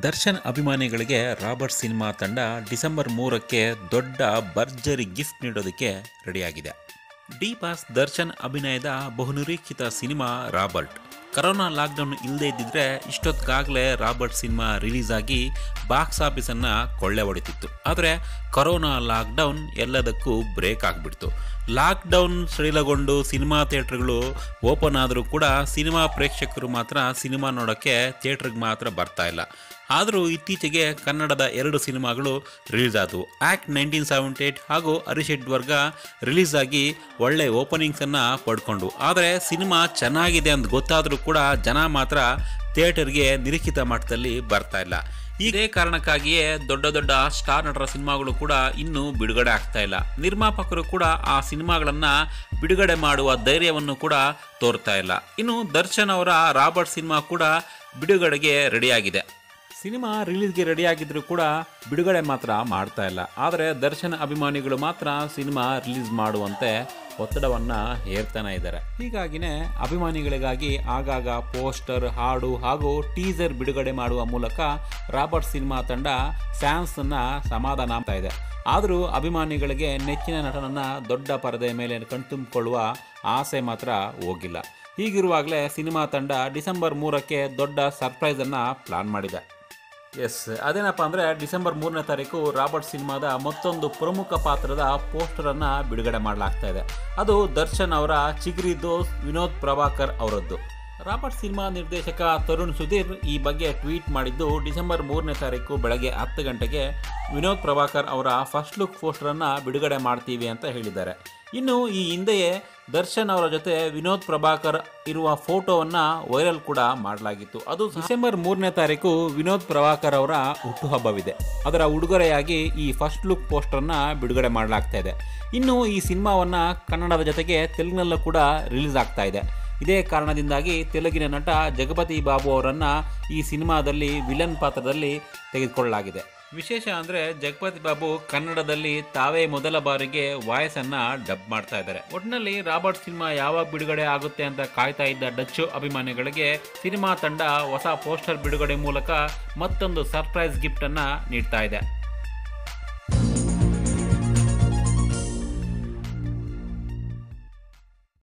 ದರ್ಶನ್ ಅಭಿಮಾನಿಗಳಿಗೆ Robert cinema ತಂಡ December ಮೂರಕ್ಕೆ ದೊಡ್ಡ ಭರ್ಜರಿ ಗಿಫ್ಟ್ ನೀಡೋದಕ್ಕೆ ರೆಡಿಯಾಗಿದೆ ಡಿ ಬಾಸ್ ದರ್ಶನ್ ಅಭಿನಯದ ಬಹುನಿರೀಕ್ಷಿತ ಸಿನಿಮಾ ರಾಬರ್ಟ್ ಕರೋನಾ ಲಾಕ್ಡೌನ್ ಇಲ್ಲದೇ ಇದ್ದಿದ್ರೆ ಇಷ್ಟೊತ್ತಿಗಾಗಲೇ ರಾಬರ್ಟ್ ಸಿನಿಮಾ ರಿಲೀಸ್ ಆಗಿ ಬಾಕ್ಸ್ ಆಫೀಸನ್ನು ಕೊಳ್ಳೆ ಹೊಡಿತಿತ್ತು ಆದರೆ ಕರೋನಾ ಲಾಕ್ಡೌನ್ ಎಲ್ಲದಕ್ಕೂ ಬ್ರೇಕ್ ಆಗಿಬಿಡ್ತು ಲಾಕ್ಡೌನ್ ಸಡಿಲಗೊಂಡು ಸಿನಿಮಾ ಥಿಯೇಟ್ರ್ಗಳು ಓಪನ್ ಆದರೂ ಕೂಡ ಸಿನಿಮಾ ಪ್ರೇಕ್ಷಕರು ಮಾತ್ರ ಸಿನಿಮಾ ನೋಡೋಕ್ಕೆ ಥಿಯೇಟ್ರಿಗೆ ಮಾತ್ರ ಬರ್ತಾ ಇಲ್ಲ ಆದರೂ ಇತ್ತೀಚೆಗೆ ಕನ್ನಡದ ಎರಡು ಸಿನಿಮಾಗಳು ರಿಲೀಸ್ ಆದವು ಆ್ಯಕ್ಟ್ ನೈನ್ಟೀನ್ ಸೆವೆಂಟಿ ಏಯ್ಟ್ ಹಾಗೂ ಹರಿಶೆಡ್ ವರ್ಗ ರಿಲೀಸ್ ಆಗಿ ಒಳ್ಳೆ ಓಪನಿಂಗ್ಸನ್ನು ಪಡ್ಕೊಂಡು ಆದರೆ ಸಿನಿಮಾ ಚೆನ್ನಾಗಿದೆ ಅಂತ ಗೊತ್ತಾದರೂ ಕೂಡ ಜನ ಮಾತ್ರ ಥಿಯೇಟರ್ಗೆ ನಿರೀಕ್ಷಿತ ಮಟ್ಟದಲ್ಲಿ ಬರ್ತಾ ಇಲ್ಲ ಇದೇ ಕಾರಣಕ್ಕಾಗಿಯೇ ದೊಡ್ಡ ದೊಡ್ಡ ಸ್ಟಾರ್ ನಟರ ಸಿನಿಮಾಗಳು ಕೂಡ ಇನ್ನೂ ಬಿಡುಗಡೆ ಆಗ್ತಾ ಇಲ್ಲ ನಿರ್ಮಾಪಕರು ಕೂಡ ಆ ಸಿನಿಮಾಗಳನ್ನ ಬಿಡುಗಡೆ ಮಾಡುವ ಧೈರ್ಯವನ್ನು ಕೂಡ ತೋರ್ತಾ ಇಲ್ಲ ಇನ್ನು ದರ್ಶನ್ ಅವರ ರಾಬರ್ಟ್ ಸಿನಿಮಾ ಕೂಡ ಬಿಡುಗಡೆಗೆ ರೆಡಿಯಾಗಿದೆ ಸಿನಿಮಾ ರಿಲೀಸ್ಗೆ ರೆಡಿಯಾಗಿದ್ರು ಕೂಡ ಬಿಡುಗಡೆ ಮಾತ್ರ ಮಾಡ್ತಾ ಇಲ್ಲ ಆದರೆ ದರ್ಶನ್ ಅಭಿಮಾನಿಗಳು ಮಾತ್ರ ಸಿನಿಮಾ ರಿಲೀಸ್ ಮಾಡುವಂತೆ ಒತ್ತಡವನ್ನು ಹೇರ್ತಾನೆ ಇದ್ದಾರೆ ಹೀಗಾಗಿನೇ ಅಭಿಮಾನಿಗಳಿಗಾಗಿ ಆಗಾಗ ಪೋಸ್ಟರ್ ಹಾಡು ಹಾಗೂ ಟೀಸರ್ ಬಿಡುಗಡೆ ಮಾಡುವ ಮೂಲಕ ರಾಬರ್ಟ್ ಸಿನಿಮಾ ತಂಡ ಫ್ಯಾನ್ಸನ್ನು ಸಮಾಧಾನ ಆಗ್ತಾ ಇದೆ ಆದರೂ ಅಭಿಮಾನಿಗಳಿಗೆ ನೆಚ್ಚಿನ ನಟನನ್ನು ದೊಡ್ಡ ಪರದೆಯ ಮೇಲೆ ಕಣ್ತುಂಬಿಕೊಳ್ಳುವ ಆಸೆ ಮಾತ್ರ ಹೋಗಿಲ್ಲ ಹೀಗಿರುವಾಗಲೇ ಸಿನಿಮಾ ತಂಡ ಡಿಸೆಂಬರ್ ಮೂರಕ್ಕೆ ದೊಡ್ಡ ಸರ್ಪ್ರೈಸನ್ನು ಪ್ಲಾನ್ ಮಾಡಿದೆ ಎಸ್ ಅದೇನಪ್ಪ ಅಂದರೆ ಡಿಸೆಂಬರ್ ಮೂರನೇ ತಾರೀಕು ರಾಬರ್ಟ್ ಸಿನಿಮಾದ ಮತ್ತೊಂದು ಪ್ರಮುಖ ಪಾತ್ರದ ಪೋಸ್ಟರನ್ನು ಬಿಡುಗಡೆ ಮಾಡಲಾಗ್ತಾ ಇದೆ ಅದು ದರ್ಶನ್ ಅವರ ಚಿಗ್ರಿ ದೋಸ್ ವಿನೋದ್ ಪ್ರಭಾಕರ್ ಅವರದ್ದು ರಾಬರ್ಟ್ ಸಿನಿಮಾ ನಿರ್ದೇಶಕ ತರುಣ್ ಸುಧೀರ್ ಈ ಬಗ್ಗೆ ಟ್ವೀಟ್ ಮಾಡಿದ್ದು ಡಿಸೆಂಬರ್ ಮೂರನೇ ತಾರೀಕು ಬೆಳಗ್ಗೆ ಹತ್ತು ಗಂಟೆಗೆ ವಿನೋದ್ ಪ್ರಭಾಕರ್ ಅವರ ಫಸ್ಟ್ ಲುಕ್ ಪೋಸ್ಟರನ್ನು ಬಿಡುಗಡೆ ಮಾಡ್ತೀವಿ ಅಂತ ಹೇಳಿದ್ದಾರೆ ಇನ್ನು ಈ ಹಿಂದೆಯೇ ದರ್ಶನ್ ಅವರ ಜೊತೆ ವಿನೋದ್ ಪ್ರಭಾಕರ್ ಇರುವ ಫೋಟೋವನ್ನು ವೈರಲ್ ಕೂಡ ಮಾಡಲಾಗಿತ್ತು ಅದು ಡಿಸೆಂಬರ್ ಮೂರನೇ ತಾರೀಕು ವಿನೋದ್ ಪ್ರಭಾಕರ್ ಅವರ ಹುಟ್ಟುಹಬ್ಬವಿದೆ ಅದರ ಉಡುಗೊರೆಯಾಗಿ ಈ ಫಸ್ಟ್ ಲುಕ್ ಪೋಸ್ಟರ್ನ ಬಿಡುಗಡೆ ಮಾಡಲಾಗ್ತಾ ಇದೆ ಇನ್ನು ಈ ಸಿನಿಮಾವನ್ನು ಕನ್ನಡದ ಜೊತೆಗೆ ತೆಲುಗಿನಲ್ಲೂ ಕೂಡ ರಿಲೀಸ್ ಆಗ್ತಾ ಇದೆ ಇದೇ ಕಾರಣದಿಂದಾಗಿ ತೆಲುಗಿನ ನಟ ಜಗಪತಿ ಬಾಬು ಅವರನ್ನು ಈ ಸಿನಿಮಾದಲ್ಲಿ ವಿಲನ್ ಪಾತ್ರದಲ್ಲಿ ತೆಗೆದುಕೊಳ್ಳಲಾಗಿದೆ ವಿಶೇಷ ಅಂದರೆ ಜಗಪತಿ ಬಾಬು ಕನ್ನಡದಲ್ಲಿ ತಾವೇ ಮೊದಲ ಬಾರಿಗೆ ವಾಯ್ಸನ್ನು ಡಬ್ ಮಾಡ್ತಾ ಇದ್ದಾರೆ ಒಟ್ಟಿನಲ್ಲಿ ರಾಬರ್ಟ್ ಸಿನಿಮಾ ಯಾವಾಗ ಬಿಡುಗಡೆ ಆಗುತ್ತೆ ಅಂತ ಕಾಯ್ತಾ ಇದ್ದ ಡಚ್ಚು ಅಭಿಮಾನಿಗಳಿಗೆ ಸಿನಿಮಾ ತಂಡ ಹೊಸ ಪೋಸ್ಟರ್ ಬಿಡುಗಡೆ ಮೂಲಕ ಮತ್ತೊಂದು ಸರ್ಪ್ರೈಸ್ ಗಿಫ್ಟನ್ನು ನೀಡ್ತಾ ಇದೆ